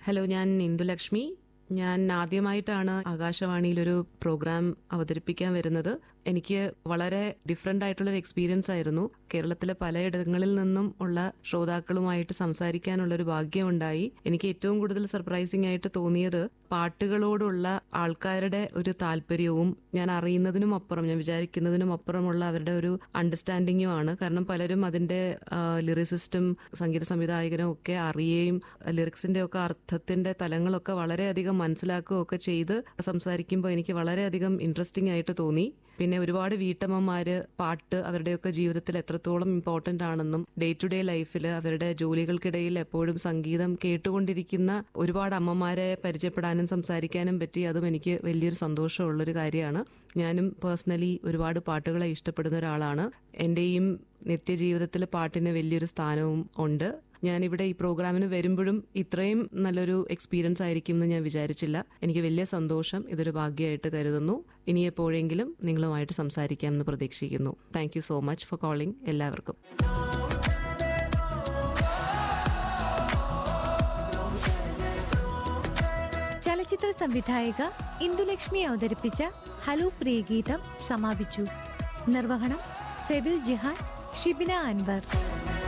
hello ഞാൻ ഇന്ദുലക്ഷ്മി ഞാൻ ആദ്യമായിട്ടാണ് ആകാശവാണിയിൽ ഒരു പ്രോഗ്രാം അവതരിപ്പിക്കാൻ വരുന്നത് എനിക്ക് വളരെ ഡിഫറെന്റ് ആയിട്ടുള്ള ഒരു എക്സ്പീരിയൻസ് ആയിരുന്നു കേരളത്തിലെ പലയിടങ്ങളിൽ നിന്നും ഉള്ള ശ്രോതാക്കളുമായിട്ട് സംസാരിക്കാനുള്ള ഒരു ഭാഗ്യമുണ്ടായി എനിക്ക് ഏറ്റവും കൂടുതൽ സർപ്രൈസിംഗ് ആയിട്ട് തോന്നിയത് പാട്ടുകളോടുള്ള ആൾക്കാരുടെ ഒരു താല്പര്യവും ഞാൻ അറിയുന്നതിനും അപ്പുറം ഞാൻ വിചാരിക്കുന്നതിനും അപ്പുറമുള്ള അവരുടെ ഒരു അണ്ടർസ്റ്റാൻഡിങ്ങും ആണ് കാരണം പലരും അതിന്റെ ലിറിസിസ്റ്റും സംഗീത സംവിധായകനും ഒക്കെ അറിയുകയും ലിറിക്സിന്റെ ഒക്കെ അർത്ഥത്തിന്റെ തലങ്ങളൊക്കെ വളരെയധികം മനസ്സിലാക്കുകയും ഒക്കെ ചെയ്ത് സംസാരിക്കുമ്പോൾ എനിക്ക് വളരെയധികം ഇൻട്രസ്റ്റിംഗ് ആയിട്ട് തോന്നി പിന്നെ ഒരുപാട് വീട്ടമ്മമാര് പാട്ട് അവരുടെയൊക്കെ ജീവിതത്തിൽ എത്രത്തോളം ഇമ്പോർട്ടന്റ് ആണെന്നും ഡേ ടു ഡേ ലൈഫിൽ അവരുടെ ജോലികൾക്കിടയിൽ എപ്പോഴും സംഗീതം കേട്ടുകൊണ്ടിരിക്കുന്ന ഒരുപാട് അമ്മമാരെ പരിചയപ്പെടാനും സംസാരിക്കാനും പറ്റി അതും എനിക്ക് വലിയൊരു സന്തോഷമുള്ളൊരു കാര്യമാണ് ഞാനും പേഴ്സണലി ഒരുപാട് പാട്ടുകളെ ഇഷ്ടപ്പെടുന്ന ഒരാളാണ് എന്റെയും നിത്യജീവിതത്തിൽ പാട്ടിന് വലിയൊരു സ്ഥാനവും ഉണ്ട് ഞാനിവിടെ ഈ പ്രോഗ്രാമിന് വരുമ്പോഴും ഇത്രയും നല്ലൊരു എക്സ്പീരിയൻസ് ആയിരിക്കും എന്ന് ഞാൻ വിചാരിച്ചില്ല എനിക്ക് വലിയ സന്തോഷം ഇതൊരു ഭാഗ്യമായിട്ട് കരുതുന്നു ഇനി എപ്പോഴെങ്കിലും നിങ്ങളുമായിട്ട് സംസാരിക്കാമെന്ന് പ്രതീക്ഷിക്കുന്നു thank you so much for calling എല്ലാവർക്കും ചലച്ചിത്ര സംവിധായക ഇന്ദുലക്ഷ്മി അവതരിപ്പിച്ച ഹലോ പ്രിയഗീതം സമാപിച്ചു നിർവഹണം സെവിൽ ജിഹാൻ ഷിബിന അൻവർ